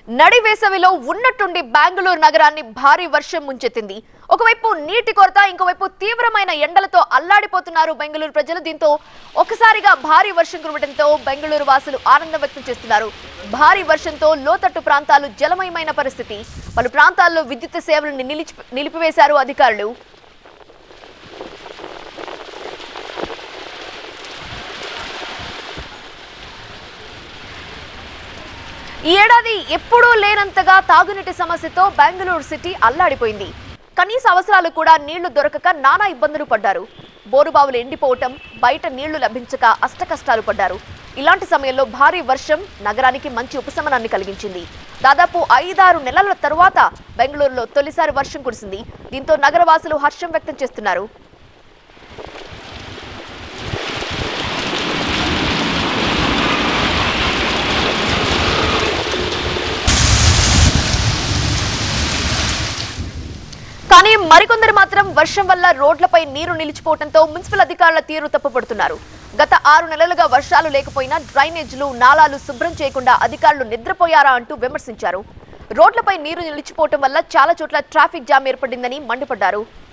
నడి వేసవిలో ఉన్నట్టుండి బెంగళూరు నగరాన్ని భారీ వర్షం ముంచెత్తింది ఒకవైపు నీటి కొరత ఇంకోవైపు తీవ్రమైన ఎండలతో అల్లాడిపోతున్నారు బెంగళూరు ప్రజలు దీంతో ఒకసారిగా భారీ వర్షం కురవడంతో బెంగళూరు వాసులు ఆనందం వ్యక్తం చేస్తున్నారు భారీ వర్షంతో లోతట్టు ప్రాంతాలు జలమయమైన పరిస్థితి పలు ప్రాంతాల్లో విద్యుత్ సేవలను నిలిచి నిలిపివేశారు అధికారులు ఈ ఏడాది ఎప్పుడూ లేనంతగా తాగునీటి సమస్యతో బెంగళూరు సిటీ అల్లాడిపోయింది కనీస అవసరాలు కూడా నీళ్లు దొరకక నానా ఇబ్బందులు పడ్డారు బోరుబావులు ఎండిపోవటం బయట నీళ్లు లభించక అష్టకష్టాలు పడ్డారు ఇలాంటి సమయంలో భారీ వర్షం నగరానికి మంచి ఉపశమనాన్ని కలిగించింది దాదాపు ఐదారు నెలల తరువాత బెంగళూరులో తొలిసారి వర్షం కురిసింది దీంతో నగరవాసులు హర్షం వ్యక్తం చేస్తున్నారు కానీ మరికొందరు మాత్రం వర్షం వల్ల రోడ్లపై నీరు నిలిచిపోవడంతో మున్సిపల్ అధికారుల తీరు తప్పుపడుతున్నారు గత ఆరు నెలలుగా వర్షాలు లేకపోయినా డ్రైనేజీలు నాలాలు శుభ్రం చేయకుండా అధికారులు నిద్రపోయారా అంటూ విమర్శించారు రోడ్లపై నీరు నిలిచిపోవటం వల్ల చాలా చోట్ల ట్రాఫిక్ జామ్ ఏర్పడిందని మండిపడ్డారు